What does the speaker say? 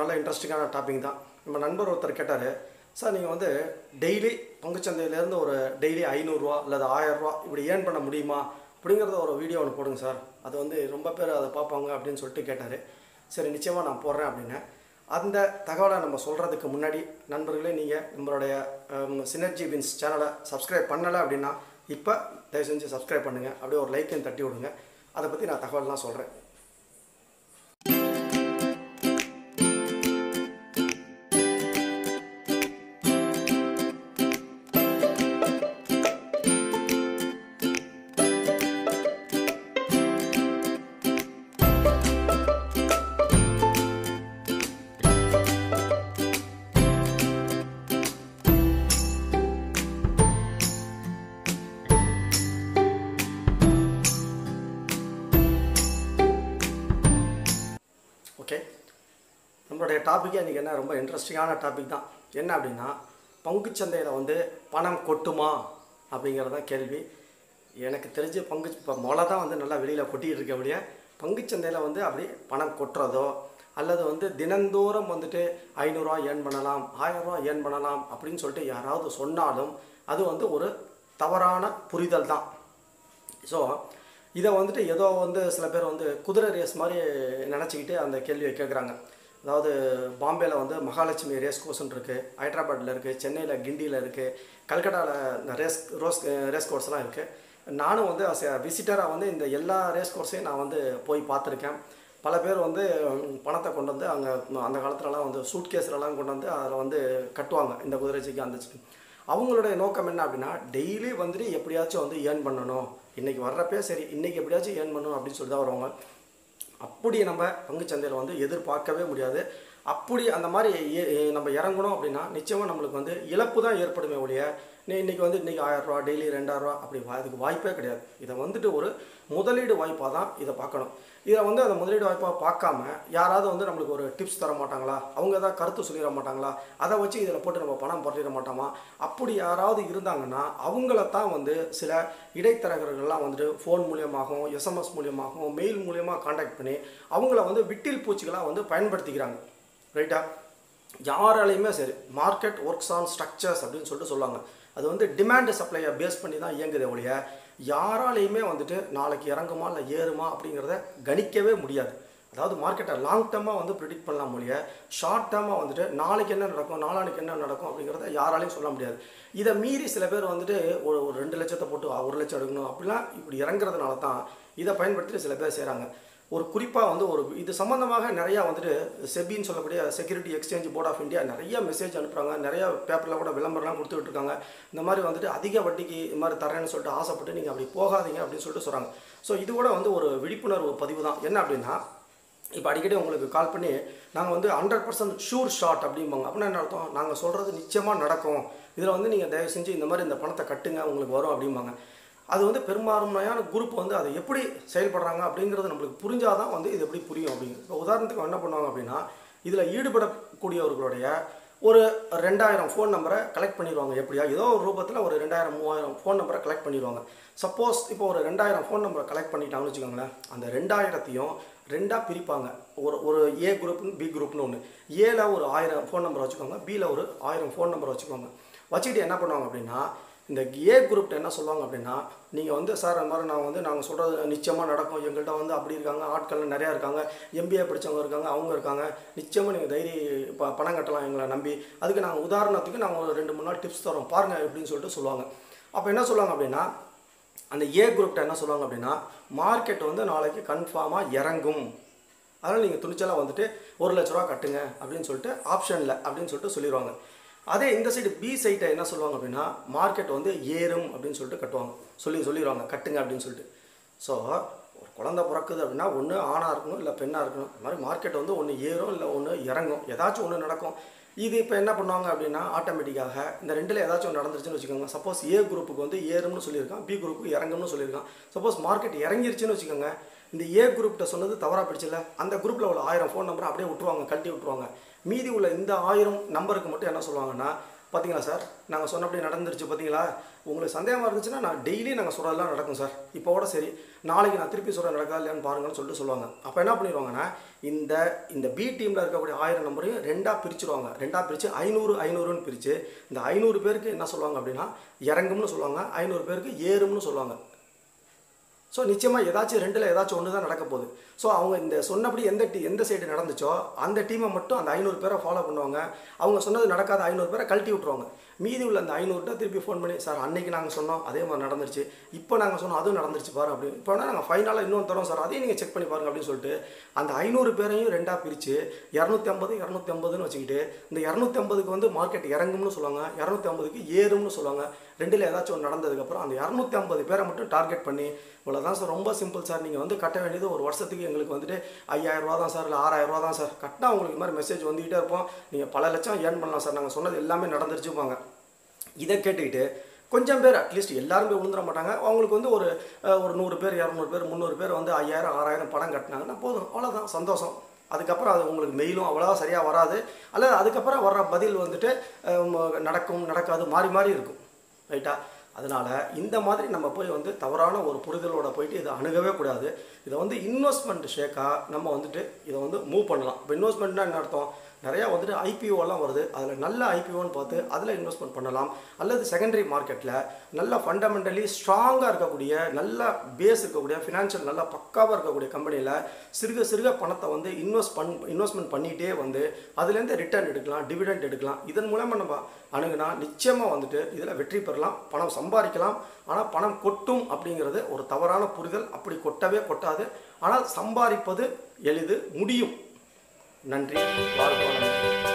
நல்ல இன்ட்ரெஸ்டிங்கான டாபிக் தான் நம்ம நண்பர் ஒருத்தர் கேட்டார் சார் நீங்கள் வந்து டெய்லி பங்குச்சந்தையிலேருந்து ஒரு டெய்லி ஐநூறுரூவா அல்லது ஆயிரரூவா இப்படி ஏர்ன் பண்ண முடியுமா அப்படிங்கிறத ஒரு வீடியோ ஒன்று போடுங்க சார் அது வந்து ரொம்ப பேர் அதை பார்ப்பாங்க அப்படின்னு சொல்லிட்டு கேட்டார் சரி நிச்சயமாக நான் போடுறேன் அப்படின்னேன் அந்த தகவலை நம்ம சொல்கிறதுக்கு முன்னாடி நண்பர்களே நீங்கள் நம்மளுடைய சினர்ஜி வின்ஸ் சேனலை சப்ஸ்கிரைப் பண்ணலை அப்படின்னா இப்போ தயவு செஞ்சு சப்ஸ்கிரைப் பண்ணுங்கள் அப்படியே ஒரு லைக்கையும் தட்டி விடுங்க அதை பற்றி நான் தகவல்லாம் சொல்கிறேன் ஓகே நம்மளுடைய டாப்பிக்கே இன்றைக்கி என்ன ரொம்ப இன்ட்ரெஸ்டிங்கான டாபிக் தான் என்ன அப்படின்னா பங்குச்சந்தையில் வந்து பணம் கொட்டுமா அப்படிங்கிறது தான் கேள்வி எனக்கு தெரிஞ்ச பங்கு இப்போ மொளை தான் வந்து நல்லா வெளியில் கொட்டிகிட்டு இருக்க முடிய பங்குச்சந்தையில் வந்து அப்படி பணம் கொட்டுறதோ அல்லது வந்து தினந்தோறும் வந்துட்டு ஐநூறுரூவா ஏர்ன் பண்ணலாம் ஆயிரரூவா ஏர்ன் பண்ணலாம் அப்படின்னு சொல்லிட்டு யாராவது சொன்னாலும் அது வந்து ஒரு தவறான புரிதல் தான் ஸோ இதை வந்துட்டு ஏதோ வந்து சில பேர் வந்து குதிரை ரேஸ் மாதிரி நினச்சிக்கிட்டு அந்த கேள்வியை கேட்குறாங்க அதாவது பாம்பேயில் வந்து மகாலட்சுமி ரேஸ் கோர்ஸ்னு இருக்குது ஹைதராபாத்தில் இருக்குது சென்னையில் கிண்டியில் இருக்குது கல்கட்டாவில் இந்த ரேஸ் ரோஸ் ரேஸ் கோர்ஸ்லாம் இருக்குது நானும் வந்து அஸ் விசிட்டராக வந்து இந்த எல்லா ரேஸ் கோர்ஸையும் நான் வந்து போய் பார்த்துருக்கேன் பல பேர் வந்து ம், பணத்தை கொண்டு வந்து அங்கே அந்த காலத்துலலாம் வந்து சூட் கேஸ்லலாம் கொண்டு வந்து அதில் வந்து கட்டுவாங்க இந்த குதிரைச்சிக்கு அந்த சிக்கு. அவங்களுடைய நோக்கம் என்ன அப்படின்னா டெய்லி வந்துட்டு எப்படியாச்சும் வந்து ஏர்ன் பண்ணணும் இன்றைக்கி வர்றப்பே சரி இன்றைக்கி எப்படியாச்சும் ஏர்ன் பண்ணணும் அப்படின்னு சொல்லி தான் வருவாங்க அப்படி நம்ம பங்குச்சந்தையில் வந்து எதிர்பார்க்கவே முடியாது அப்படி அந்த மாதிரி ஏ- ஏ- நம்ம இறங்கணும் அப்படின்னா நிச்சயமாக நம்மளுக்கு வந்து இழப்பு தான் ஏற்படுமே ஒழிய நீ இன்றைக்கி வந்து இன்றைக்கி ஆயிரரூவா டெய்லி ரெண்டாயிரரூவா அப்படி வா- அதுக்கு வாய்ப்பே கிடையாது இதை வந்துட்டு ஒரு முதலீடு வாய்ப்பாக தான் இதை பார்க்கணும் இதை வந்து அந்த முதலீடு வாய்ப்பாக பார்க்காம யாராவது வந்து நம்மளுக்கு ஒரு டிப்ஸ் தர மாட்டாங்களா அவங்க ஏதாவது கருத்து சொல்லிட மாட்டாங்களா அதை வச்சு இதில் போட்டு நம்ம பணம் பற்றிட மாட்டோமா அப்படி யாராவது இருந்தாங்கன்னா அவங்கள தான் வந்து சில இடைத்தரகர்கள்லாம் வந்துட்டு ஃபோன் மூலியமாகவும் எஸ்எம்எஸ் மூலியமாகவும் மெயில் மூலியமாக காண்டாக்ட் பண்ணி அவங்கள வந்து விட்டில் பூச்சிகளாக வந்து பயன்படுத்திக்கிறாங்க ரைட்டா யாராலையுமே சரி மார்க்கெட் ஒர்க்ஸ் ஆன் ஸ்ட்ரக்சர்ஸ் அப்படின்னு சொல்லிட்டு சொல்லுவாங்க அது வந்து டிமாண்ட் சப்ளையை பேஸ் பண்ணி தான் இயங்குதே ஒழிய யாராலையுமே வந்துட்டு நாளைக்கு இறங்குமா இல்லை ஏறுமா அப்படிங்கிறத கணிக்கவே முடியாது அதாவது மார்க்கெட்டை லாங் டேர்மாக வந்து ப்ரிடிக்ட் பண்ணலாம் ஒழிய ஷார்ட் டேர்மாக வந்துட்டு நாளைக்கு என்ன நடக்கும் நாளானைக்கு என்ன நடக்கும் அப்படிங்கிறத யாராலையும் சொல்ல முடியாது இதை மீறி சில பேர் வந்துட்டு ஒரு ஒரு ரெண்டு லட்சத்தை போட்டு "ஆ, ஒரு லட்சம் எடுக்கணும் அப்படிலாம் இப்படி இறங்குறதுனால தான் இதை பயன்படுத்தி சில பேர் செய்கிறாங்க ஒரு குறிப்பாக வந்து ஒரு இது சம்மந்தமாக நிறையா வந்துட்டு செபின்னு சொல்லக்கூடிய security exchange board of India நிறைய மெசேஜ் அனுப்புகிறாங்க நிறைய பேப்பரில் கூட விளம்பரம்லாம் கொடுத்துட்டு இருக்காங்க இந்த மாதிரி வந்துட்டு அதிக வட்டிக்கு இது மாதிரி தரேன்னு சொல்லிட்டு ஆசைப்பட்டு நீங்கள் அப்படி போகாதீங்க அப்படின்னு சொல்லிட்டு சொல்கிறாங்க ஸோ இது கூட வந்து ஒரு விழிப்புணர்வு பதிவு தான் என்ன அப்படின்னா இப்போ அடிக்கடி உங்களுக்கு கால் பண்ணி நாங்கள் வந்து ஹண்ட்ரட் பர்சன்ட் ஷூர் ஷாட் அப்படிம்பாங்க அப்படின்னா என்ன அர்த்தம் நாங்கள் சொல்கிறது நிச்சயமாக நடக்கும் இதில் வந்து நீங்கள் தயவு செஞ்சு இந்த மாதிரி இந்த பணத்தை கட்டுங்க உங்களுக்கு வரும் அப்படிம்பாங்க அது வந்து பெரும்பான்மையான குரூப் வந்து அதை எப்படி செயல்படுறாங்க அப்படிங்கிறது நம்மளுக்கு புரிஞ்சாதான் வந்து இது எப்படி புரியும் அப்படிங்கிறது இப்போ உதாரணத்துக்கு என்ன பண்ணுவாங்க அப்படின்னா இதில் ஈடுபடக்கூடியவர்களுடைய ஒரு ரெண்டாயிரம் ஃபோன் நம்பரை கலெக்ட் பண்ணிடுவாங்க எப்படியா ஏதோ ஒரு ரூபத்தில் ஒரு ரெண்டாயிரம் மூவாயிரம் ஃபோன் நம்பரை கலெக்ட் பண்ணிடுவாங்க சப்போஸ் இப்போ ஒரு ரெண்டாயிரம் ஃபோன் நம்பரை கலெக்ட் பண்ணிட்டாங்கன்னு வச்சுக்கோங்களேன் அந்த ரெண்டாயிரத்தையும் ரெண்டாக பிரிப்பாங்க ஒரு ஒரு ஏ குரூப்னு பி குரூப்னு ஒன்று ஏல ஒரு ஆயிரம் ஃபோன் நம்பர் வச்சுக்கோங்க பியில் ஒரு ஆயிரம் ஃபோன் நம்பர் வச்சுக்கோங்க வச்சுக்கிட்டு என்ன பண்ணுவாங்க அப்படின்னா இந்த ஏ குரூப்ட்ட என்ன சொல்லுவாங்க அப்படின்னா நீங்கள் வந்து சார் அந்த மாதிரி நான் வந்து நாங்கள் சொல்கிறது நிச்சயமாக நடக்கும் எங்கள்கிட்ட வந்து அப்படி இருக்காங்க ஆட்கள் நிறையா இருக்காங்க எம்பிஏ படித்தவங்க இருக்காங்க அவங்க இருக்காங்க நிச்சயமாக நீங்கள் தைரி ப பணம் கட்டலாம் எங்களை நம்பி அதுக்கு நாங்கள் உதாரணத்துக்கு நாங்கள் ஒரு ரெண்டு மூணு நாள் டிப்ஸ் தரோம் பாருங்கள் அப்படின்னு சொல்லிட்டு சொல்லுவாங்க அப்போ என்ன சொல்லுவாங்க அப்படின்னா அந்த ஏ குரூப்ட்ட என்ன சொல்லுவாங்க அப்படின்னா மார்க்கெட் வந்து நாளைக்கு கன்ஃபார்மாக இறங்கும் அதனால் நீங்கள் துணிச்சலாக வந்துட்டு ஒரு லட்ச ரூபா கட்டுங்க அப்படின்னு சொல்லிட்டு ஆப்ஷனில் அப்படின்னு சொல்லிட்டு சொல்லிடுவாங்க அதே இந்த சைடு பி சைட்டை என்ன சொல்லுவாங்க அப்படின்னா மார்க்கெட் வந்து ஏறும் அப்படின்னு சொல்லிட்டு கட்டுவாங்க சொல்லி சொல்லிடுவாங்க கட்டுங்க அப்படின்னு சொல்லிட்டு ஸோ ஒரு குழந்தை பிறக்குது அப்படின்னா ஒன்று ஆணாக இருக்கணும் இல்லை பெண்ணாக இருக்கணும் அது மாதிரி மார்க்கெட் வந்து ஒன்று ஏறும் இல்லை ஒன்று இறங்கும் ஏதாச்சும் ஒன்று நடக்கும் இது இப்போ என்ன பண்ணுவாங்க அப்படின்னா ஆட்டோமேட்டிக்காக இந்த ரெண்டில் ஏதாச்சும் ஒன்று நடந்துருச்சுன்னு வச்சுக்கோங்க சப்போஸ் ஏ குரூப்புக்கு வந்து ஏறும்னு சொல்லியிருக்கான் பி குரூப்புக்கு இறங்கும்னு சொல்லியிருக்கான் சப்போஸ் மார்க்கெட் இறங்கிருச்சுன்னு வச்சுக்கோங்க இந்த ஏ குரூப்கிட்ட சொன்னது தவறாக பிடிச்சல அந்த குரூப்பில் உள்ள ஆயிரம் ஃபோன் நம்பரை அப்படியே விட்டுருவாங்க கழட்டி விட்டுருவாங்க மீதி உள்ள இந்த ஆயிரம் நம்பருக்கு மட்டும் என்ன சொல்லுவாங்கன்னா பார்த்தீங்களா சார் நாங்கள் சொன்னபடி நடந்துருச்சு பார்த்தீங்களா உங்களுக்கு சந்தேகமாக இருந்துச்சுன்னா நான் டெய்லி நாங்கள் சொல்கிறதெல்லாம் நடக்கும் சார் இப்போ கூட சரி நாளைக்கு நான் திருப்பி சொல்கிற நடக்கா இல்லையான்னு பாருங்கன்னு சொல்லிட்டு சொல்லுவாங்க அப்போ என்ன பண்ணிடுவாங்கன்னா இந்த இந்த பி டீமில் இருக்கக்கூடிய ஆயிரம் நம்பரையும் ரெண்டாக பிரிச்சுருவாங்க ரெண்டாக பிரித்து ஐநூறு ஐநூறுன்னு பிரித்து இந்த ஐநூறு பேருக்கு என்ன சொல்லுவாங்க அப்படின்னா இறங்கும்னு சொல்லுவாங்க ஐநூறு பேருக்கு ஏறும்னு சொல்லுவாங்க ஸோ நிச்சயமாக ஏதாச்சும் ரெண்டில் ஏதாச்சும் ஒன்று தான் நடக்க போகுது ஸோ அவங்க இந்த சொன்னபடி எந்த டீ எந்த சைடு நடந்துச்சோ அந்த டீமை மட்டும் அந்த ஐநூறு பேரை ஃபாலோ பண்ணுவாங்க அவங்க சொன்னது நடக்காத ஐநூறு பேரை கழட்டி விட்ருவாங்க மீதி உள்ள அந்த ஐநூறுட்ட திருப்பி ஃபோன் பண்ணி சார் அன்னைக்கு நாங்கள் சொன்னோம் அதே மாதிரி நடந்துருச்சு இப்போ நாங்கள் சொன்னோம் அதுவும் நடந்துருச்சு பாரு அப்படின்னு இப்போ வேணால் நாங்கள் ஃபைனலாக இன்னொன்று தரோம் சார் அதையும் நீங்கள் செக் பண்ணி பாருங்க அப்படின்னு சொல்லிட்டு அந்த ஐநூறு பேரையும் ரெண்டாக பிரித்து இரநூத்தி ஐம்பது இரநூத்தி ஐம்பதுன்னு வச்சுக்கிட்டு இந்த இரநூத்தி ஐம்பதுக்கு வந்து மார்க்கெட் இறங்கும்னு சொல்லுவாங்க இரநூத்தி ஐம்பதுக்கு ஏறும்னு சொல்லுவாங்க ரெண்டில் ஏதாச்சும் ஒன்று நடந்ததுக்கப்புறம் அந்த இரநூத்தி ஐம்பது பேரை மட்டும் டார்கெட் பண்ணி இவ்வளோதான் சார் ரொம்ப சிம்பிள் சார் நீங்கள் வந்து கட்ட வேண்டியது ஒரு வருஷத்துக்கு எங்களுக்கு வந்துட்டு ஐயாயிரம் ரூபா தான் சார் இல்லை ஆறாயிரம் ரூபா தான் சார் கட்டினா உங்களுக்கு இது மாதிரி மெசேஜ் வந்துக்கிட்டே இருப்போம் நீங்கள் பல லட்சம் ஏர்ன் பண்ணலாம் சார் நாங்கள் சொன்னது எல்லாமே நடந்துருச்சுப்பாங்க இதை கேட்டுக்கிட்டு கொஞ்சம் பேர் அட்லீஸ்ட் எல்லாருமே விழுந்துட மாட்டாங்க அவங்களுக்கு வந்து ஒரு அஹ், ஒரு நூறு பேர் இரநூறு பேர் முந்நூறு பேர் வந்து ஐயாயிரம் ஆறாயிரம் பணம் கட்டினாங்கன்னா போதும் அவ்வளோதான் சந்தோஷம் அதுக்கப்புறம் அது உங்களுக்கு மெயிலும் அவ்வளோவா சரியாக வராது அல்லது அதுக்கப்புறம் வர்ற பதில் வந்துட்டு அஹ், ம- நடக்கும் நடக்காது மாறி மாறி இருக்கும் ரைட்டா அதனால் இந்த மாதிரி நம்ம போய் வந்து தவறான ஒரு புரிதலோட போயிட்டு இதை அணுகவே கூடாது இதை வந்து இன்வெஸ்ட்மெண்ட் ஷேக்காக நம்ம வந்துட்டு இதை வந்து மூவ் பண்ணலாம் இப்போ இன்வெஸ்ட்மெண்ட்னா என்ன அர்த்தம் நிறையா வந்துட்டு IPO எல்லாம் வருது அதில் நல்ல ஐபிஓன்னு பார்த்து அதில் இன்வெஸ்ட்மெண்ட் பண்ணலாம் அல்லது செகண்டரி மார்க்கெட்டில் நல்ல ஃபண்டமெண்டலி ஸ்ட்ராங்காக இருக்கக்கூடிய நல்ல பேஸ் இருக்கக்கூடிய ஃபினான்ஷியல் நல்லா பக்காவாக இருக்கக்கூடிய கம்பெனியில் சிறுக சிறுக பணத்தை வந்து இன்வெஸ்ட் பண் இன்வெஸ்ட்மெண்ட் பண்ணிகிட்டே வந்து அதுலேருந்து ரிட்டர்ன் எடுக்கலாம் டிவிடெண்ட் எடுக்கலாம் இதன் மூலமாக நம்ம அணுகுனா நிச்சயமாக வந்துட்டு இதில் வெற்றி பெறலாம் பணம் சம்பாதிக்கலாம் ஆனால் பணம் கொட்டும் அப்படிங்கிறது ஒரு தவறான புரிதல் அப்படி கொட்டவே கொட்டாது ஆனால் சம்பாதிப்பது எளிது முடியும் நன்றி வாழ்க வளமுடன்